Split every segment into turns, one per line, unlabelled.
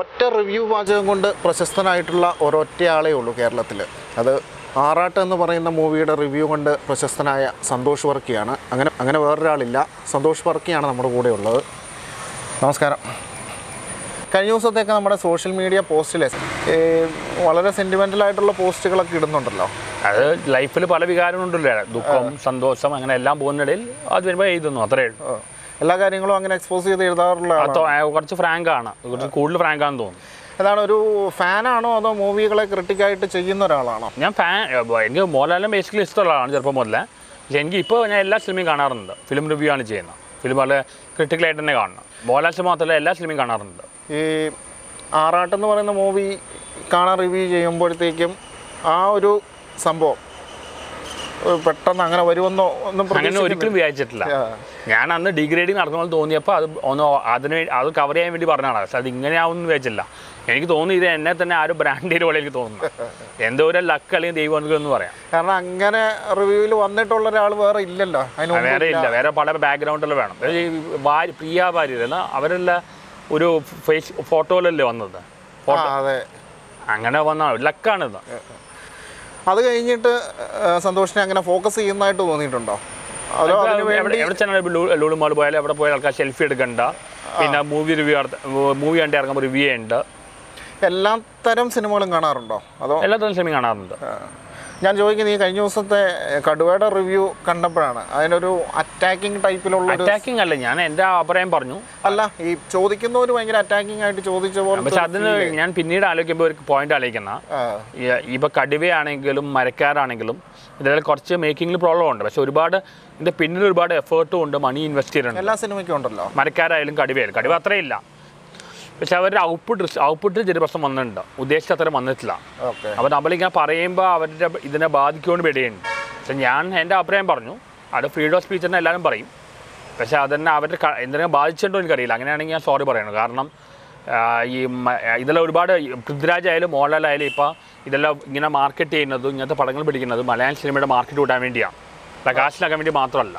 ഒറ്റ റിവ്യൂ വാചകം കൊണ്ട് പ്രശസ്തനായിട്ടുള്ള ഒരൊറ്റ ആളേ ഉള്ളൂ കേരളത്തിൽ അത് ആറാട്ട് എന്ന് പറയുന്ന മൂവിയുടെ റിവ്യൂ കൊണ്ട് പ്രശസ്തനായ സന്തോഷ് വർക്കിയാണ് അങ്ങനെ അങ്ങനെ വേറൊരാളില്ല സന്തോഷ് വർക്കിയാണ് നമ്മുടെ കൂടെ ഉള്ളത് നമസ്കാരം കഴിഞ്ഞ ദിവസത്തേക്ക് നമ്മുടെ സോഷ്യൽ മീഡിയ പോസ്റ്റിൽ വളരെ സെൻറ്റിമെൻ്റൽ ആയിട്ടുള്ള പോസ്റ്റുകളൊക്കെ ഇടുന്നുണ്ടല്ലോ
അത് ലൈഫിൽ പല വികാരങ്ങളുണ്ടല്ലോ ദുഃഖം സന്തോഷം അങ്ങനെ എല്ലാം പോകുന്നിടയിൽ അത് വരുമ്പോൾ എഴുതുന്നു അത്രേ ഉള്ളൂ
ഓ, എല്ലാ കാര്യങ്ങളും അങ്ങനെ എക്സ്പോസ് ചെയ്ത് എഴുതാറുള്ള
അത് തൊ- ആ, കുറച്ച് ഫ്രാങ്ക് ആണ് കുറച്ച് കൂടുതൽ ഫ്രാങ്ക് ആണെന്ന് തോന്നുന്നു
അതാണ് ഒരു ഫാനാണോ അതോ മൂവികളെ ക്രിട്ടിക്കായിട്ട് ചെയ്യുന്ന ഒരാളാണോ
ഞാൻ ഫാൻ എനിക്ക് മോഹൻലാലിനെ ബേസിക്കലി ഇഷ്ടമുള്ള ആളാണ് ചെറുപ്പം മുതലേ പക്ഷേ എനിക്ക് ഇപ്പോൾ ഞാൻ എല്ലാ സിനിമയും കാണാറുണ്ട് ഫിലിം റിവ്യൂ ആണ് ചെയ്യുന്നത് ഫിലിം വളരെ ക്രിട്ടിക്കലായിട്ട് തന്നെ കാണണം മോഹൻലാൽ സിനിമ മാത്രമല്ല എല്ലാ സിനിമയും കാണാറുണ്ട്
ഈ ആറാട്ട് എന്ന് പറയുന്ന മൂവി കാണാൻ റിവ്യൂ ചെയ്യുമ്പോഴത്തേക്കും ആ ഒരു സംഭവം ഒരു പെട്ടെന്ന് അങ്ങനെ വരുമെന്നോ ഒന്നും
അങ്ങനെ
പ്രതീക്ഷിക്കുന്നില്ല.
ഒരിക്കലും വിചാരിച്ചിട്ടില്ല
ആ.
ഞാൻ അന്ന് ഡിഗ്രേഡിങ് നടന്ന പോലെ തോന്നിയപ്പോൾ അത് ഒന്ന് അതിന് വേ- അത് കവർ ചെയ്യാൻ വേണ്ടി പറഞ്ഞതാണ് പക്ഷെ അത് ഇങ്ങനെ ആവുമെന്ന് വിചാരിച്ചില്ല എനിക്ക് തോന്നി ഇത് എന്നെ തന്നെ ആ ഒരു ബ്രാൻഡിൻ്റെ പോലെ എനിക്ക് തോന്നുന്നു എന്തോ ഒരു ലക്ക് അല്ലെങ്കിൽ ദൈവം എന്ന് പറയാം
കാരണം അങ്ങനെ റിവ്യൂവിൽ വന്നിട്ടുള്ള ഒരാൾ വേറെ ഇല്ലല്ലോ അതിന്
ആ,
മുമ്പ്
വേറെ
ഇല്ല.
ഇല്ല വേറെ പല ബാക്ക്ഗ്രൗണ്ടിൽ വേണം ഒരു ഈ ഭാര്യ പ്രിയ ഭാര്യ അല്ല അവരെല്ലാം ഒരു ഫേസ് ഫോട്ടോയിലല്ലേ വന്നത്
ആ, അതെ
അങ്ങനെ വന്ന ലക്കാണിത്
അത് കഴിഞ്ഞിട്ട് ആ, സന്തോഷിനെ അങ്ങനെ ഫോക്കസ് ചെയ്യുന്നതായിട്ട് തോന്നിയിട്ടുണ്ടോ അതോ അതിന്
എവിടെ
വേണ്ടി
എവിടെ ചെന്നാൽ ലൂളു മാൾ പോയാലും എവിടെ പോയാൽ ആൾക്കാർ സെൽഫി എടുക്കണ്ട പിന്നെ മൂവി റിവ്യൂ മൂവി കണ്ട് ഇറങ്ങുമ്പോൾ റിവ്യൂ ചെയ്യണ്ട
എല്ലാ തരം സിനിമകളും കാണാറുണ്ടോ അതോ
എല്ലാ തരം സിനിമയും കാണാറുണ്ട്
ആ. ഞാൻ ചോദിക്കുന്നത് ഈ കഴിഞ്ഞ ദിവസത്തെ കടുവയുടെ റിവ്യൂ കണ്ടപ്പോഴാണ് അതിനൊരു അറ്റാക്കിംഗ് ടൈപ്പിലുള്ള ഒരു
അറ്റാക്കിംഗ് അല്ല ഞാൻ എൻ്റെ അഭിപ്രായം പറഞ്ഞു
അല്ല ഈ ചോദിക്കുന്നവർ ഭയങ്കര അറ്റാക്കിംഗ് ആയിട്ട് ചോദിച്ച പോലെ
പക്ഷെ അതിന് ഞാൻ പിന്നീട് ആലോചിക്കുമ്പോൾ ഒരു പോയിന്റ് ആലോചിക്കുന്ന ഇപ്പൊ കടുവയാണെങ്കിലും മരക്കാരാണെങ്കിലും ഇതിൽ കുറച്ച് മേക്കിങ്ങിൽ പ്രോബ്ലം ഉണ്ട് പക്ഷെ ഒരുപാട് ഇതിന്റെ പിന്നിൽ ഒരുപാട് എഫേർട്ടും ഉണ്ട് മണി ഇൻവെസ്റ്റ് ചെയ്തിട്ടുണ്ട്
എല്ലാ സിനിമയ്ക്കും ഉണ്ടല്ലോ
മരക്കാരായാലും കടുവയായാലും കടുവ അത്രയില്ല പക്ഷെ അവരുടെ ഔട്ട്പുട്ട് ഔട്ട്പുട്ടിൽ ചെറിയ പ്രശ്നം വന്നിട്ടുണ്ട് ഉദ്ദേശിച്ച അത്ര വന്നിട്ടില്ല
ഓക്കെ
അപ്പോൾ നമ്മളിങ്ങനെ പറയുമ്പോൾ അവരുടെ ഇതിനെ ബാധിക്കുമെന്ന് പേടിയുണ്ട് പക്ഷെ ഞാൻ എൻ്റെ അഭിപ്രായം പറഞ്ഞു അത് ഫ്രീഡം ഓഫ് സ്പീച്ച് തന്നെ എല്ലാവരും പറയും പക്ഷെ അതെന്നെ അവരുടെ ക- എന്തെങ്കിലും ബാധിച്ചിട്ടുണ്ടോ എനിക്കറിയില്ല അങ്ങനെയാണെങ്കിൽ ഞാൻ സോറി പറയണം കാരണം ആ, ഈ മ- ഇതെല്ലാം ഒരുപാട് ഈ പൃഥ്വിരാജ് ആയാലും മോഹൻലാൽ ആയാലും ഇപ്പോൾ ഇതെല്ലാം ഇങ്ങനെ മാർക്കറ്റ് ചെയ്യുന്നതും ഇങ്ങനത്തെ പടങ്ങൾ പിടിക്കുന്നതും മലയാളം സിനിമയുടെ മാർക്കറ്റ് കൂട്ടാൻ വേണ്ടിയാണ് അല്ല കാശിലാക്കാൻ വേണ്ടി മാത്രമല്ല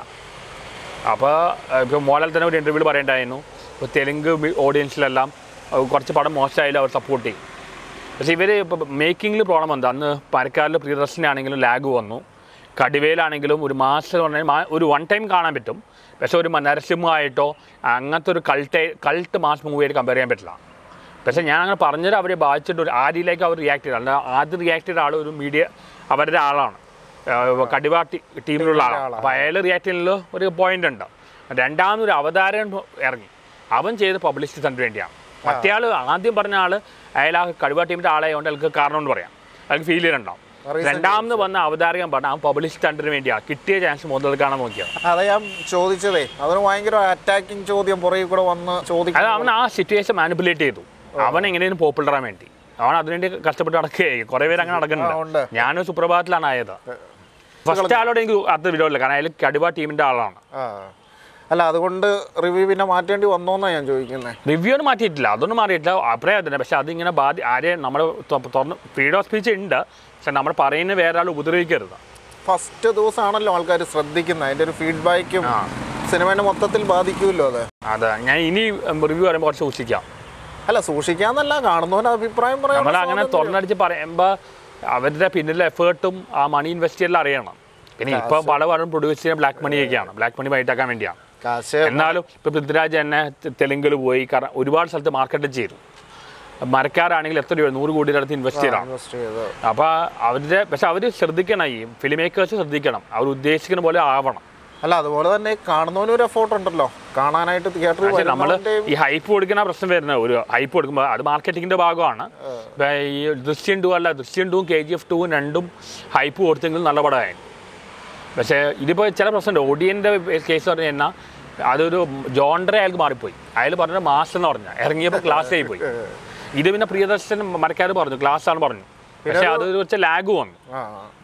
അപ്പോൾ ഇപ്പോൾ മോഹൻലാൽ തന്നെ ഒരു ഇൻ്റർവ്യൂവിൽ പറയേണ്ടായിരുന്നു ഇപ്പോൾ തെലുങ്ക് ഓഡിയൻസിലെല്ലാം അഹ് കുറച്ച് പടം മോശമായാലും അവർ സപ്പോർട്ട് ചെയ്യും പക്ഷേ ഇവർ ഇപ്പോൾ മേക്കിങ്ങിൽ പ്രോബ്ലം എന്താ അന്ന് പരക്കാരിൽ പ്രിയദർശനാണെങ്കിലും ലാഗ് വന്നു കടുവയിലാണെങ്കിലും ഒരു മാസം എന്ന് പറഞ്ഞാൽ മാ- ഒരു വൺ ടൈം കാണാൻ പറ്റും പക്ഷേ ഒരു മ- നരസിംഹമായിട്ടോ അങ്ങനത്തെ ഒരു കൾട്ട് കൾട്ട് മാസ് മൂവിയായിട്ട് കമ്പയർ ചെയ്യാൻ പറ്റില്ല പക്ഷേ ഞാൻ അങ്ങനെ പറഞ്ഞത് അവരെ ബാധിച്ചിട്ട് ഒരു ആ രീതിയിലേക്ക് അവർ റിയാക്ട് ചെയ്തു അല്ല ആദ്യം റിയാക്ട് ചെയ്ത ആൾ ഒരു മീഡിയ അവരുടെ ആളാണ് ഏഹ് കടുവ ടീ- ടീമിലുള്ള ആളാണ് അപ്പോൾ അയാൾ റിയാക്ട് ചെയ്യുന്നതിൽ ഒരു പോയിന്റ് ഉണ്ട് രണ്ടാമതൊരു അവതാരം ഇറങ്ങി അവൻ ചെയ്ത് പബ്ലിസിറ്റി തന്നിട്ട് വേണ്ടിയാണ് മറ്റേ ആൾ ആദ്യം പറഞ്ഞ ആൾ അയാൾ ആ കടുവ ടീമിൻ്റെ ആളായതുകൊണ്ട് അയാൾക്ക് കാരണം എന്ന് പറയാം അയാൾക്ക് ഫീൽ ചെയ്യുന്നുണ്ടാവും രണ്ടാമത് വന്ന അവതാരകൻ പറഞ്ഞ അവൻ പബ്ലിസിറ്റി തണ്ടിന് വേണ്ടിയാണ് കിട്ടിയ ചാൻസ് മുതലെടുക്കാണെന്ന് നോക്കിയത്
അതാ ഞാൻ ചോദിച്ചതേ അതിന് ഭയങ്കര അറ്റാക്കിംഗ് ചോദ്യം പുറകെ കൂടെ വന്ന്
അത്
ചോദിക്കും
അവൻ ആ സിറ്റുവേഷൻ മാനിപ്പുലേറ്റ് ചെയ്തു അവൻ എങ്ങനെയും പോപ്പുലർ ആവാൻ വേണ്ടി അവൻ അതിനുവേണ്ടി കഷ്ടപ്പെട്ട് നടക്കുകയായി കുറേ പേര് അങ്ങനെ
ആ, ഉണ്ട്.
നടക്കുന്നുണ്ട് ഞാനും സുപ്രഭാതത്തിലാണ് ആയത് ഫസ്റ്റ് ആളോട് എനിക്ക് അത്ര വിരോധമില്ല കാരണം അയാൾ കടുവ ടീമിൻ്റെ ആളാണ്
ആ അല്ല അതുകൊണ്ട് റിവ്യൂ പിന്നെ മാറ്റേണ്ടി വന്നോന്നാ ഞാൻ ചോദിക്കുന്നത്
റിവ്യൂ ഒന്നും മാറ്റിയിട്ടില്ല അതൊന്നും മാറിയിട്ടില്ല അഭിപ്രായം തന്നെ പക്ഷെ അതിങ്ങനെ ബാധി ആരെ നമ്മൾ തുറന്ന് ഫ്രീഡം ഓഫ് സ്പീച്ച് ഉണ്ട് പക്ഷെ നമ്മൾ പറയുന്ന വേറെ ആൾ ഉപദ്രവിക്കരുത്
ഫസ്റ്റ് ദിവസമാണല്ലോ ആൾക്കാർ ശ്രദ്ധിക്കുന്നത് അതിന്റെ ഒരു ഫീഡ്ബാക്കും
ആ
സിനിമേനെ മൊത്തത്തിൽ ബാധിക്കുമല്ലോ അത്
അതെ ഞാൻ ഇനി റിവ്യൂ പറയുമ്പോൾ കുറച്ച് സൂക്ഷിക്കാം
അല്ല സൂക്ഷിക്കാന്നല്ല കാണുന്നവന് അഭിപ്രായം പറയാൻ
നമ്മൾ അങ്ങനെ തുറന്നടിച്ച് പറയുമ്പോൾ അവരുടെ പിന്നിലെ എഫേർട്ടും ആ മണി ഇൻവെസ്റ്റ് ചെയ്യൽ അറിയണം പിന്നെ ഇപ്പൊ പല പലരും പ്രൊഡ്യൂസ് ചെയ്യാൻ ബ്ലാക്ക് മണിയൊക്കെയാണ് ബ്ലാക്ക് മണി വൈറ്റാക്കാൻ വേണ്ടിയാണ്
കാശ്
എന്നാലും ഇപ്പൊ പൃഥ്വിരാജ് തന്നെ തെ- തെലുങ്കിൽ പോയി കാരണം ഒരുപാട് സ്ഥലത്ത് മാർക്കറ്റ് ചെയ്തു മരക്കാരാണെങ്കിൽ എത്ര രൂപ നൂറ് കോടിയുടെ അടുത്ത് ഇൻവെസ്റ്റ് ചെയ്താണ്
ഇൻവെസ്റ്റ് ചെയ്ത്
അപ്പോൾ അവരുടെ പക്ഷെ അവർ ശ്രദ്ധിക്കണം ഈ ഫിലിം മേക്കേഴ്സ് ശ്രദ്ധിക്കണം അവർ ഉദ്ദേശിക്കുന്ന പോലെ ആവണം
അല്ല അതുപോലെ തന്നെ കാണുന്നവന് ഒരു എഫോർട്ട് ഉണ്ടല്ലോ കാണാനായിട്ട് തിയേറ്ററിൽ
പക്ഷെ നമ്മൾ
വരുന്നവന്റെ
ഈ ഹൈപ്പ് കൊടുക്കുന്ന പ്രശ്നം വരുന്നത് ഒരു ഹൈപ്പ് കൊടുക്കുമ്പോൾ അത് മാർക്കറ്റിങ്ങിന്റെ ഭാഗമാണ് ഇപ്പൊ ഈ ദൃശ്യം ടു അല്ല ദൃശ്യം ടൂവും കെ ജി എഫ് ടൂവും രണ്ടും ഹൈപ്പ് കൊടുത്തെങ്കിൽ നല്ല പടമായി പക്ഷേ ഇതിപ്പോൾ ചില പ്രശ്നമുണ്ട് ഓഡിയൻ്റെ കേസ് പറഞ്ഞു കഴിഞ്ഞാൽ അതൊരു ജോണ്ടറെ അയാൾക്ക് മാറിപ്പോയി അയാൾ പറഞ്ഞത് മാസ് എന്ന് പറഞ്ഞാൽ ഇറങ്ങിയപ്പോൾ ക്ലാസ് ആയി പോയി ഇത് പിന്നെ പ്രിയദർശൻ മരക്കാർ പറഞ്ഞു ക്ലാസ് ആണ് പറഞ്ഞു പക്ഷേ അത് വെച്ച ലാഗ് വന്നു
ആ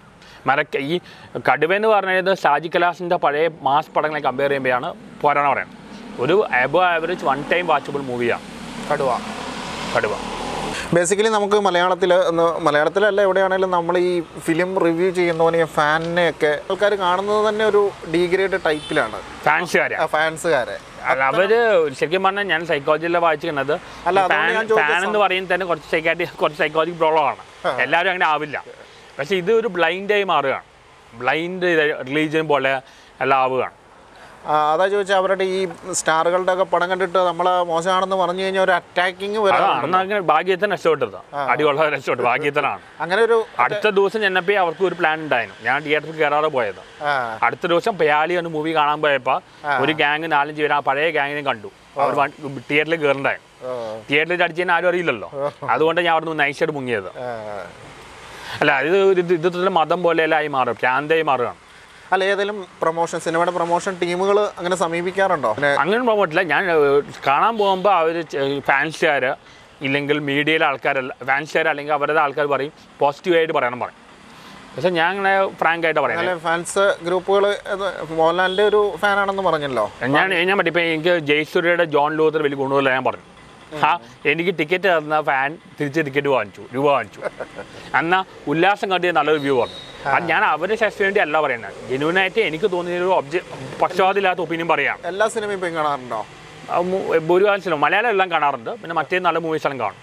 മരക്ക ഈ കടുവ എന്ന് പറഞ്ഞത് ഷാജി കലാസിൻ്റെ പഴയ മാസ് പടങ്ങളെ കമ്പയർ ചെയ്യുമ്പോഴാണ് പോരാണ പറയുന്നത് ഒരു above average one time watchable മൂവിയാണ്
കടുവ
കടുവ
ബേസിക്കലി നമുക്ക് മലയാളത്തിൽ മലയാളത്തിലല്ല എവിടെയാണെങ്കിലും നമ്മൾ ഈ ഫിലിം റിവ്യൂ ചെയ്യുന്നവനെ ഫാനിനെയൊക്കെ ആൾക്കാർ കാണുന്നത് തന്നെ ഒരു ഡീഗ്രേഡ് ടൈപ്പിലാണ്
ഫാൻസുകാരാ
ഫാൻസുകാരെ
അല്ല അവര് ശരിക്കും പറഞ്ഞാൽ ഞാൻ സൈക്കോളജിയിലെ വായിച്ചിരിക്കുന്നത്
അല്ല, അതുകൊണ്ട് ഞാൻ ചോദിച്ച
ഫാൻ എന്ന് പറയുന്നത് തന്നെ കുറച്ച് സൈക്കാറ്റി കുറച്ച് സൈക്കോളജിക് പ്രോബ്ലം ആണ് എല്ലാവരും അങ്ങനെ ആവില്ല പക്ഷെ ഇത് ഒരു ബ്ലൈൻഡായി മാറുകയാണ് ബ്ലൈൻഡ് റിലീജിയൻ പോലെ എല്ലാം ആവുകയാണ്
ആ, അതാ ചോദിച്ചാൽ അവരുടെ ഈ സ്റ്റാറുകളുടെ ഒക്കെ പടം കണ്ടിട്ട് നമ്മൾ മോശമാണെന്ന് പറഞ്ഞു കഴിഞ്ഞാൽ ഒരു അറ്റാക്കിങ് വരാം
അതാണ് അന്ന് അങ്ങനെ ഭാഗ്യത്തിന് രക്ഷപ്പെട്ടത് അടിയുള്ള രക്ഷപ്പെട്ടു ഭാഗ്യത്തിനാണ്
അങ്ങനെ ഒരു
അടുത്ത ദിവസം ചെന്നപ്പോൾ അവർക്ക് ഒരു പ്ലാൻ ഉണ്ടായിരുന്നു ഞാൻ തിയേറ്ററിൽ കയറാതെ പോയത്
ആ,
അടുത്ത ദിവസം പയാലി എന്ന മൂവി കാണാൻ പോയപ്പോൾ ഒരു ഗ്യാങ് നാലഞ്ച് പേര് ആ പഴയ ഗ്യാങ്ങിനെ കണ്ടു അവർ തിയേറ്ററിൽ കയറണ്ടായി
ഓ,
തിയേറ്ററിൽ അടിച്ചതിന് ആരും അറിയില്ലല്ലോ അതുകൊണ്ട് ഞാൻ അവിടെ നിന്ന് നൈസായിട്ട് മുങ്ങിയത്
ആ.
അല്ല ഇത് ഒരു ഇത് ഇത് തന്നെ മതം പോലെയല്ല ആയി മാറും ഭ്രാന്തായി മാറുകയാണ്
അല്ല ഏതെങ്കിലും പ്രൊമോഷൻ സിനിമയുടെ പ്രൊമോഷൻ ടീമുകൾ അങ്ങനെ സമീപിക്കാറുണ്ടോ പിന്നെ
അങ്ങനെ പോകത്തില്ല ഞാൻ ഏഹ്, കാണാൻ പോകുമ്പോൾ അവർ ഫാൻസുകാർ ഇല്ലെങ്കിൽ മീഡിയയിലെ ആൾക്കാരല്ല ഫാൻസുകാർ അല്ലെങ്കിൽ അവരുടെ ആൾക്കാർ പറയും പോസിറ്റീവായിട്ട് പറയണം പറയും പക്ഷെ ഞാൻ അങ്ങനെ ഫ്രാങ്ക് ആയിട്ട് പറയുന്നത്
അങ്ങനെ ഫാൻസ് ഗ്രൂപ്പുകൾ മോഹൻലാലിന്റെ ഒരു ഫാനാണെന്ന് പറഞ്ഞല്ലോ
ഞാൻ ഞാൻ പറ്റി ഇപ്പം എനിക്ക് ജയസൂര്യയുടെ ജോൺ ലൂതർ വലിയ ഗുണമില്ല ഞാൻ പറഞ്ഞു ആ എനിക്ക് ടിക്കറ്റ് തന്ന ഫാൻ തിരിച്ച് ടിക്കറ്റ് വാങ്ങിച്ചു രൂപ വാങ്ങിച്ചു എന്നാൽ ഉല്ലാസം കണ്ടിയ നല്ലൊരു വ്യൂ പറഞ്ഞു അത് ഞാൻ അവരുടെ ശേഷം വേണ്ടി അല്ല പറയുന്നത് ജെന്യൂനായിട്ട് എനിക്ക് തോന്നിയ ഒരു ഒബ്ജ പക്ഷപാതില്ലാത്ത ഒപ്പീനിയൻ പറയാം
എല്ലാ സിനിമയും ഇപ്പം കാണാറുണ്ടോ
ആ മു- ഭൂരിഭാഗം സിനിമ മലയാളം എല്ലാം കാണാറുണ്ട് പിന്നെ മറ്റേ നല്ല മൂവീസ് എല്ലാം കാണും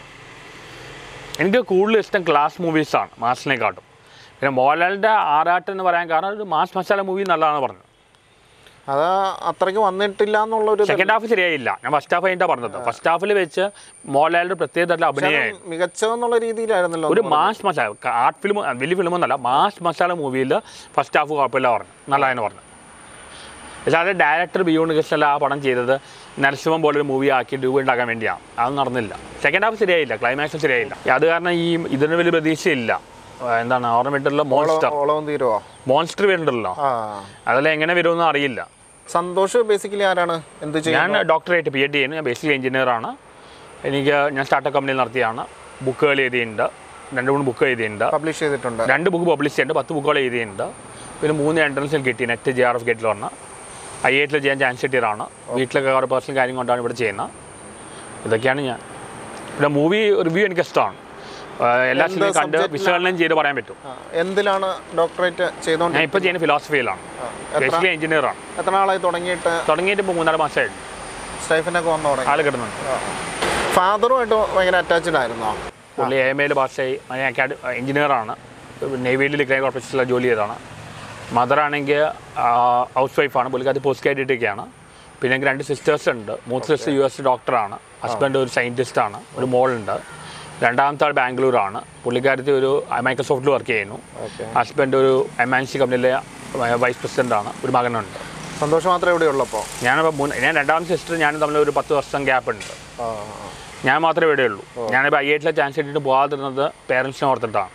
എനിക്ക് കൂടുതൽ ഇഷ്ടം ക്ലാസ് മൂവീസാണ് മാസിനെക്കാട്ടും പിന്നെ മോഹൻലാലിൻ്റെ ആറാട്ട് എന്ന് പറയാൻ കാരണം ഒരു മാസ് മസാല മൂവി നല്ലതാണെന്ന് പറഞ്ഞു
അത് അത്രയ്ക്ക് വന്നിട്ടില്ല എന്നുള്ളൊരു
സെക്കൻഡ് ഹാഫ് ശരിയായില്ല ഞാൻ ഫസ്റ്റ് ഹാഫ് കഴിഞ്ഞാൽ പറഞ്ഞത് ഫസ്റ്റ് ഹാഫിൽ വെച്ച് മോഹൻലാലിൻ്റെ പ്രത്യേക തരത്തിലുള്ള അഭിനയമായിരുന്നു
മികച്ചതെന്നുള്ള രീതിയിലായിരുന്നല്ലോ
ഒരു മാസ് മസാല ആർട്ട് ഫിലിം വലിയ ഫിലിമൊന്നല്ല മാസ് മസാല മൂവിയിൽ ഫസ്റ്റ് ഹാഫ് കുഴപ്പമില്ല പറഞ്ഞു നല്ലതെന്ന് പറഞ്ഞു പക്ഷേ അത് ഡയറക്ടർ ബിയോണ്ട് കൃഷ്ണല്ല ആ പടം ചെയ്തത് നരസിംഹം പോലൊരു മൂവി ആക്കി രൂപ ഉണ്ടാക്കാൻ വേണ്ടിയാണ് അത് നടന്നില്ല സെക്കൻഡ് ഹാഫ് ശരിയായില്ല ക്ലൈമാക്സും ശരിയായില്ല അത് കാരണം ഈ ഇതിന് വലിയ പ്രതീക്ഷയില്ല ആ, എന്താണ് ഓർമ്മയിട്ടുള്ള മോൺസ്റ്റർ
ഓളവും തീരുവോ
മോൺസ്റ്റർ വരുന്നുണ്ടല്ലോ
ആ
അതെല്ലാം എങ്ങനെ വരുമെന്ന് അറിയില്ല
സന്തോഷ് ബേസിക്കലി ആരാണ് എന്ത് ചെയ്യും
ഞാൻ ഡോക്ടറേറ്റ് പി എച്ച് ഡി ചെയ്യുന്നു ഞാൻ ബേസിക്കലി എഞ്ചിനീയറാണ് എനിക്ക് ഞാൻ സ്റ്റാർട്ടപ്പ് കമ്പനിയിൽ നടത്തിയാണ് ബുക്കുകൾ എഴുതിയിട്ടുണ്ട് രണ്ട് മൂന്ന് ബുക്ക് എഴുതിയിട്ടുണ്ട്
പബ്ലിഷ് ചെയ്തിട്ടുണ്ട്
രണ്ട് ബുക്ക് പബ്ലിഷ് ചെയ്യുന്നുണ്ട് പത്ത് ബുക്കുകൾ എഴുതിയിട്ടുണ്ട് പിന്നെ മൂന്ന് എൻട്രൻസിൽ കിട്ടി നെറ്റ് ജെ ആർ എഫ് ഗേറ്റിൽ പറഞ്ഞ ഐ ഐ ടിയിൽ ചെയ്യാൻ ചാൻസ് കിട്ടിയതാണ് വീട്ടിലൊക്കെ കുറേ പേഴ്സണൽ കാര്യം കൊണ്ടാണ് ഇവിടെ ചെയ്യുന്നത് ഇതൊക്കെയാണ് ഞാൻ പിന്നെ മൂവി റിവ്യൂ എനിക്ക് ഇഷ്ടമാണ് ആ, എല്ലാ
എന്ത്
സിനിമയും കണ്ട്
subject
വിശകലനം ചെയ്ത് പറയാൻ പറ്റും
ആ, എന്തിലാണ് ഡോക്ടറേറ്റ് ചെയ്തോണ്ട്
ഞാൻ ഇപ്പോൾ ചെയ്യുന്ന ഫിലോസഫിയിലാണ് ബേസിക്കലി എഞ്ചിനീയറാണ്
എത്ര നാളായി തുടങ്ങിയിട്ട്
തുടങ്ങിയിട്ട് ഇപ്പോൾ മൂന്നാല് മാസമായിട്ട്
സ്റ്റൈഫനൊക്കെ വന്നു തുടങ്ങി
ആൾ കിട്ടുന്നുണ്ട്
ഫാദറുമായിട്ട് ഭയങ്കര അറ്റാച്ച്ഡ് ആയിരുന്നോ
പുള്ളി എ എം എയിൽ പാസ്സായി അക്കാഡ് എഞ്ചിനീയറാണ് നേവിയിൽ ലിഗ്നൈ കോർപ്പറേഷനിലെ ജോലി ചെയ്തതാണ് മദറാണെങ്കിൽ ഹൗസ് വൈഫാണ് പുള്ളിക്കാരി പോസ്റ്റ് ഗ്രാജുവേറ്റൊക്കെയാണ് പിന്നെ എനിക്ക് രണ്ട് സിസ്റ്റേഴ്സ് ഉണ്ട് മൂത്ത സിസ്റ്റർ യു എസ് ഡോക്ടറാണ് ഹസ്ബൻഡ് ഒരു സയൻറ്റിസ്റ്റാണ് ഒരു മോളുണ്ട് രണ്ടാമത്തെ ആൾ ബാംഗ്ലൂരാണ് പുള്ളിക്കാരത്തി ഒരു മൈക്രോസോഫ്റ്റിൽ വർക്ക് ചെയ്യുന്നു
ഓക്കെ
ഹസ്ബൻഡ് ഒരു എം ആൻ സി കമ്പനിയിലെ വൈസ് പ്രസിഡൻ്റാണ് ഒരു മകനുണ്ട്
സന്തോഷം മാത്രമേ ഇവിടെ ഉള്ളപ്പോൾ
ഞാനിപ്പോൾ മൂന്ന് ഞാൻ രണ്ടാമത്തെ സിസ്റ്റർ ഞാനും തമ്മിൽ ഒരു പത്ത് വർഷം ഗ്യാപ്പ് ഉണ്ട് ഞാൻ മാത്രമേ ഇവിടെ ഉള്ളൂ ഞാനിപ്പോൾ ഐ ഐ ടിയിലെ ചാൻസ് കിട്ടിയിട്ട് പോകാതിരുന്നത് പേരൻസിനെ ഓർത്തിട്ടാണ്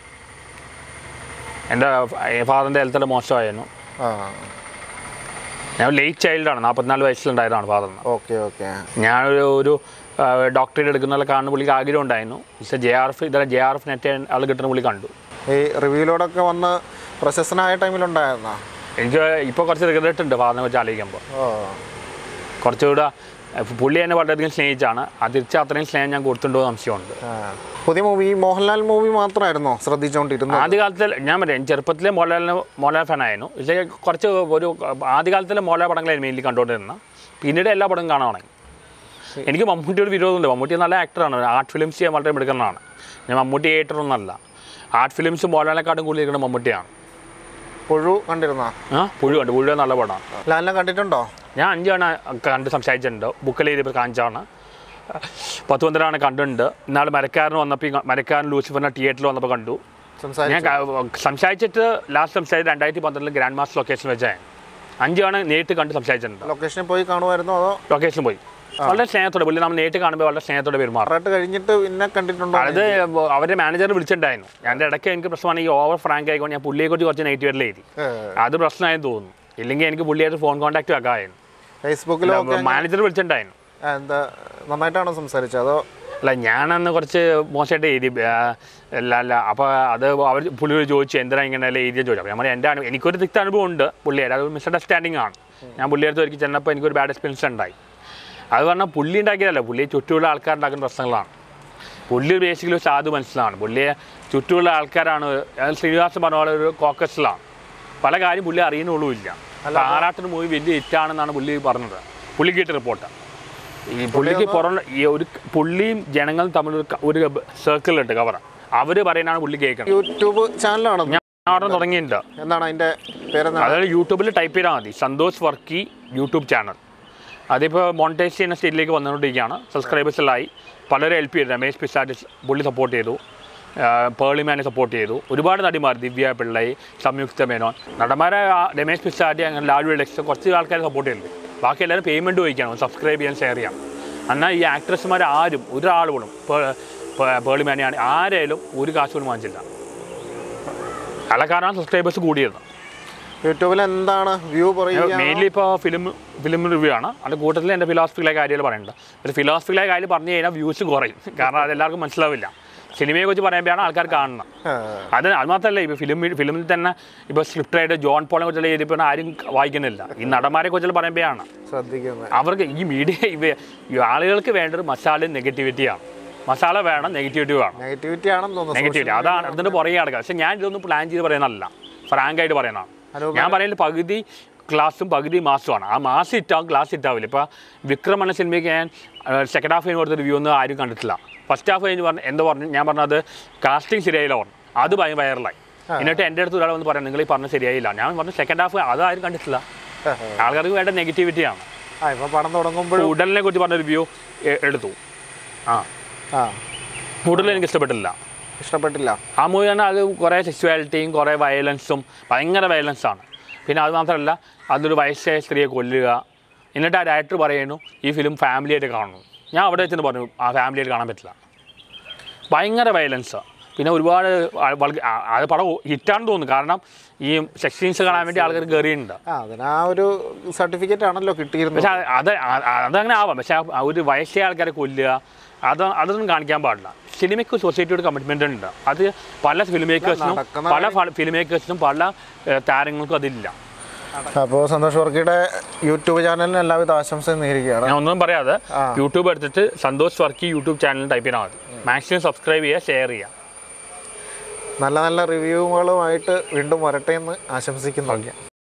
എൻ്റെ ഫാദറിൻ്റെ ഹെൽത്തിൽ മോശമായിരുന്നു
ആ
ഞാൻ ലേറ്റ് ചൈൽഡാണ് നാൽപ്പത്തിനാല് വയസ്സിലുണ്ടായതാണ് ഫാദറിന്
ഓക്കെ ഓക്കെ
ഞാനൊരു ഒരു ഡോക്ടറേറ്റ് എടുക്കുന്ന കാണുന്ന പുള്ളിക്ക് ആഗ്രഹം ഉണ്ടായിരുന്നു പക്ഷേ ജെ ആർ എഫ് ഇതേ ജെ ആർ എഫ് നെറ്റ് ആൾ കിട്ടുന്ന പുള്ളി കണ്ടു
ഈ റിവ്യൂലോടൊക്കെ വന്ന് പ്രശസ്തനായ ടൈമിലുണ്ടായിരുന്നോ
എനിക്ക് ഇപ്പോൾ കുറച്ച് റിഗ്രറ്റ് ഉണ്ട് ഫാദറിനെ വെച്ച് ആലോചിക്കുമ്പോൾ
ഓ
കുറച്ചുകൂടെ അഹ് പുള്ളി എന്നെ വളരെയധികം സ്നേഹിച്ചാണ് അത് തിരിച്ച് അത്രയും സ്നേഹം ഞാൻ കൊടുത്തിട്ടുണ്ടോ എന്ന് സംശയമുണ്ട്
ആ. പുതിയ മൂവി മോഹൻലാൽ മൂവി മാത്രമായിരുന്നോ ശ്രദ്ധിച്ചുകൊണ്ടിരുന്നത്
ആദ്യകാലത്തിൽ ഞാൻ പറയാം ചെറുപ്പത്തിലെ മോഹൻലാലിന് മോഹൻലാൽ ഫാനായിരുന്നു പക്ഷേ കുറച്ച് ഒരു ആദ്യകാലത്തിലെ മോഹൻലാൽ പടങ്ങളായിരുന്നു മെയിൻലി കണ്ടുകൊണ്ടിരുന്നത് പിന്നീട് എല്ലാ പടവും കാണാൻ തുടങ്ങി എനിക്ക് മമ്മൂട്ടി ഒരു വിരോധമുണ്ട് മമ്മൂട്ടി നല്ല ആക്ടറാണ് ആർട്ട് ഫിലിംസ് ചെയ്യാൻ വളരെ മിടുക്കുന്നതാണ് ഞാൻ മമ്മൂട്ടി ഏറ്ററൊന്നല്ല ആർട്ട് ഫിലിംസ് മോഹൻലാലിനെക്കാട്ടും കൂടുതൽ ഇരിക്കുന്ന മമ്മൂട്ടിയാണ്
പുഴു കണ്ടിരുന്നോ
ആ പുഴു കണ്ട് പുഴു നല്ല പടമാണ്
ലാലിനെ കണ്ടിട്ടുണ്ടോ
ഞാൻ അഞ്ച് തവണ കണ്ട് സംസാരിച്ചിട്ടുണ്ട് ബുക്കിൽ എഴുതിയപ്പോൾ കാണിച്ചാണ് പത്ത് പന്ത്രണ്ടാണ് കണ്ടിട്ടുണ്ട് ഇന്നാൾ മരക്കാരൻ വന്നപ്പോൾ ഈ മരക്കാരൻ ലൂസിഫറിനെ തിയേറ്ററിൽ വന്നപ്പോൾ കണ്ടു ഞാൻ
സംസാരിച്ചു
ക- സംസാരിച്ചിട്ട് ലാസ്റ്റ് സംസാരിച്ചത് രണ്ടായിരത്തി പന്ത്രണ്ടിൽ ഗ്രാൻഡ് മാസ്റ്റർ ലൊക്കേഷൻ വെച്ചാണ് അഞ്ച് തവണ നേരിട്ട് കണ്ട് സംസാരിച്ചിട്ടുണ്ട്
ലൊക്കേഷനിൽ പോയി കാണുമായിരുന്നോ അതോ
ലൊക്കേഷനിൽ പോയി വളരെ സ്നേഹത്തോടെ പുള്ളി നമ്മൾ നേരിട്ട് കാണുമ്പോൾ വളരെ സ്നേഹത്തോടെ പെരുമാറും
പാറാട്ട് കഴിഞ്ഞിട്ട് പിന്നെ കണ്ടിട്ടുണ്ടോ
അത് അവരുടെ മാനേജർ വിളിച്ചിട്ടുണ്ടായിരുന്നു ഞാൻ ഇടയ്ക്ക് എനിക്ക് പ്രശ്നമാണ് ഈ ഓവർ ഫ്രാങ്ക് ആയിക്കൊണ്ട് ഞാൻ പുള്ളിയെ കുറിച്ച് കുറച്ച് നെഗറ്റീവായിട്ട് എഴുതി
ഏ,
അത് പ്രശ്നമായെന്ന് തോന്നുന്നു ഇല്ലെങ്കിൽ എനിക്ക് പുള്ളിയായിട്ട് ഫോൺ കോൺടാക്റ്റ് വെക്കാമായിരുന്നു
ഫേസ്ബുക്കിലോ ഒക്കെ
മാനേജർ വിളിച്ചിട്ടുണ്ടായിരുന്നു
ആ, എന്താ നന്നായിട്ടാണോ സംസാരിച്ചത് അതോ
അല്ല ഞാനന്ന് കുറച്ച് മോശമായിട്ട് എഴുതി ആ, അല്ല അല്ല അപ്പോൾ അത് അവർ പുള്ളിയോട് ചോദിച്ചു എന്തിനാ ഇങ്ങനെ അല്ല എഴുതിയ ചോദിച്ചു അപ്പോൾ ഞാൻ പറഞ്ഞു, എൻ്റെ അനു- എനിക്കൊരു തിക്ത അനുഭവം ഉണ്ട് പുള്ളിയുടെ അത് മിസ്അണ്ടർസ്റ്റാൻഡിങ് ആണ് ഞാൻ പുള്ളിയുടെ ഒരിക്കൽ ചെന്നപ്പോൾ എനിക്കൊരു ബാഡ് എക്സ്പീരിയൻസ് ഉണ്ടായി അത് പറഞ്ഞാൽ പുള്ളി ഉണ്ടാക്കിയതല്ല പുള്ളി ചുറ്റുമുള്ള ആൾക്കാരുണ്ടാക്കുന്ന പ്രശ്നങ്ങളാണ് പുള്ളി ബേസിക്കലി സാധു മനസ്സിലാണ് പുള്ളിയെ ചുറ്റുമുള്ള ആൾക്കാരാണ് അയാൾ ശ്രീനിവാസൻ പറഞ്ഞ പോലെ ഒരു കോക്കസിലാണ് പല കാര്യം പുള്ളി അറിയുന്നുള്ളൂ ഇല്ല അപ്പോൾ ആറാട്ടിന് മൂവി വലിയ ഹിറ്റാണെന്നാണ് പുള്ളി പറഞ്ഞത് പുള്ളി കിട്ടിയ റിപ്പോർട്ട് ഈ പുള്ളിക്ക് പുറം ഈ ഒരു പുള്ളിയും ജനങ്ങളും തമ്മിൽ ഒരു ക- ഒരു സർക്കിളുണ്ട് കവർ അവർ പറയുന്നതാണ് പുള്ളി കേൾക്കുന്നത്
യൂട്യൂബ് ചാനലാണ്
ഞാൻ അവിടെ തുടങ്ങിയിട്ടുണ്ട്
എന്താണ് അതിന്റെ പേരെന്താണ്
അതായത് യൂട്യൂബിൽ ടൈപ്പ് ചെയ്താൽ മതി സന്തോഷ് വർക്കി യൂട്യൂബ് ചാനൽ അതിപ്പോൾ മോണിറ്റൈസ് ചെയ്യുന്ന സ്റ്റേറ്റിലേക്ക് വന്നുകൊണ്ടിരിക്കുകയാണ് സബ്സ്ക്രൈബേഴ്സിലായി പലരും ഹെൽപ്പ് ചെയ്തു രമേശ് പിസാറ്റ് പുള്ളി സപ്പോർട്ട് ചെയ്തു ആ, പേളിമാനെ സപ്പോർട്ട് ചെയ്തു ഒരുപാട് നടിമാർ ദിവ്യ പിള്ളൈ സംയുക്ത മേനോൻ നടന്മാരെ ആ രമേശ് പിസാറ്റി അങ്ങനെ ലാലു ലക്ഷം കുറച്ച് ആൾക്കാർ സപ്പോർട്ട് ചെയ്യുന്നുണ്ട് ബാക്കി എല്ലാവരും പേയ്മെൻറ്റ് വഹിക്കണം സബ്സ്ക്രൈബ് ചെയ്യാൻ ഷെയർ ചെയ്യാം എന്നാൽ ഈ ആക്ട്രസ്മാർ ആരും ഒരാൾ പോലും പേളിമാനെയാണ് ആരായാലും ഒരു കാശ് പോലും വാങ്ങിച്ചില്ല അലക്കാരാണ് സബ്സ്ക്രൈബേഴ്സ് കൂടിയത്
യൂട്യൂബിൽ എന്താണ് വ്യൂ പറയുക
മെയിൻലി ഇപ്പോൾ ഫിലിം ഫിലിം റിവ്യൂ ആണ് അതിൻ്റെ കൂട്ടത്തിൽ എൻ്റെ ഫിലോസഫിയിലെ കാര്യങ്ങൾ പറയുന്നുണ്ട് ഒരു ഫിലോസഫിയിലെ കാര്യം പറഞ്ഞു കഴിഞ്ഞാൽ വ്യൂസ് കുറയും കാരണം അത് എല്ലാവർക്കും മനസ്സിലാവില്ല സിനിമയെ കുറിച്ച് പറയുമ്പോഴാണ് ആൾക്കാർ കാണുന്നത് അത് അത് മാത്രമല്ല ഇപ്പോൾ ഫിലിം ഫിലിമിൽ തന്നെ ഇപ്പോൾ സ്ക്രിപ്റ്റായിട്ട് ജോൺ പോളിനെ കുറിച്ചുള്ള എഴുതിയപ്പോൾ ആരും വായിക്കുന്നില്ല ഈ നടന്മാരെ കുറിച്ചുള്ള പറയുമ്പോഴാണ്
ശ്രദ്ധിക്കുന്നത്
അവർക്ക് ഈ മീഡിയ ഇവ ഈ ആളുകൾക്ക് വേണ്ടത് മസാല നെഗറ്റിവിറ്റിയാണ് മസാല വേണം നെഗറ്റിവിറ്റി വേണം
നെഗറ്റിവിറ്റി ആണെന്ന് തോന്നുന്നു
നെഗറ്റിവിറ്റി അതാണ് അതിൻ്റെ പുറകെ നടക്കുക പക്ഷെ ഞാൻ ഇതൊന്നും പ്ലാൻ ചെയ്ത് പറയുന്നതല്ല ഫ്രാങ്ക് ആയിട്ട് പറയുന്നതാണ്
അനൂപ്
ഞാൻ പറയുന്നത് പകുതി ക്ലാസ്സും പകുതി മാസമാണ് ആ മാസം ഇറ്റാവും ക്ലാസ് ഇറ്റാവില്ല ഇപ്പോൾ വിക്രം എന്ന സിനിമയ്ക്ക് ഞാൻ സെക്കൻഡ് ഹാഫ് കഴിഞ്ഞ് കൊടുത്ത റിവ്യൂ ഒന്നും ആരും കണ്ടിട്ടില്ല ഫസ്റ്റ് ഹാഫ് കഴിഞ്ഞ് പറഞ്ഞു എന്താ പറഞ്ഞു ഞാൻ പറഞ്ഞത് കാസ്റ്റിംഗ് ശരിയായില്ല പറഞ്ഞു അത് ഭയ വൈറലായി എന്നിട്ട് എൻ്റെ അടുത്ത് ഒരാൾ വന്ന് പറയാം നിങ്ങൾ ഈ പറഞ്ഞത് ശരിയായില്ല ഞാൻ പറഞ്ഞു സെക്കൻഡ് ഹാഫ് അത് ആരും കണ്ടിട്ടില്ല ആൾക്കാർക്ക് വേണ്ട നെഗറ്റിവിറ്റിയാണ്
ആ ഇപ്പൊ പടം തുടങ്ങുമ്പോഴും
ഉടലിനെ കുറിച്ച് പറഞ്ഞ റിവ്യൂ എടുത്തു ആ
ആ
ഉടൽ എനിക്ക് ഇഷ്ടപ്പെട്ടില്ല
ഇഷ്ടപ്പെട്ടില്ല
ആ മൂവി തന്നെ അത് കുറേ സെക്സ്വാലിറ്റിയും കുറേ വയലൻസും ഭയങ്കര വയലൻസാണ് പിന്നെ അത് മാത്രമല്ല അതൊരു വയസ്സായ സ്ത്രീയെ കൊല്ലുക എന്നിട്ട് ആ ഡയറക്ടർ പറയുന്നു ഈ ഫിലിം ഫാമിലിയായിട്ട് കാണുന്നു ഞാൻ അവിടെ വെച്ചിട്ട് പറഞ്ഞു ആ ഫാമിലിയായിട്ട് കാണാൻ പറ്റില്ല ഭയങ്കര വയലൻസ് പിന്നെ ഒരുപാട് ആ- വള- ആ- അത് പടം ഹിറ്റാണെന്ന് തോന്നുന്നു കാരണം ഈ സെക്സ് സീൻസ് കാണാൻ വേണ്ടി ആൾക്കാർ കയറിയിട്ടുണ്ട്
ആ അതിന് ആ ഒരു സർട്ടിഫിക്കറ്റ് ആണല്ലോ കിട്ടിയിരുന്നത്
പക്ഷെ അത് അത് ആ- അതങ്ങനെ ആവാം പക്ഷെ ആ ഒരു വയസ്സായ ആൾക്കാരെ കൊല്ലുക അത് അതൊന്നും കാണിക്കാൻ പാടില്ല സിനിമയ്ക്ക് സൊസൈറ്റിയോട് കമ്മിറ്റ്മെൻ്റ് ഉണ്ട് അത് പല ഫിലിം മേക്കേഴ്സിനും
നടക്കുന്ന
പല ഫിലിം മേക്കേഴ്സിനും പല ഏഹ്, താരങ്ങൾക്കും അതില്ല
അപ്പോൾ സന്തോഷ് വർക്കിയുടെ യൂട്യൂബ് ചാനലിന് എല്ലാവിധ ആശംസയും നേരുകയാണ്
ഞാൻ ഒന്നും പറയാതെ
ആ.
യൂട്യൂബ് എടുത്തിട്ട് Santhosh Varkey YouTube channel type ചെയ്താൽ മതി മാക്സിമം സബ്സ്ക്രൈബ് ചെയ്യുക ഷെയർ ചെയ്യുക
നല്ല നല്ല റിവ്യൂകളുമായിട്ട് വീണ്ടും വരട്ടെ എന്ന് ആശംസിക്കുന്നു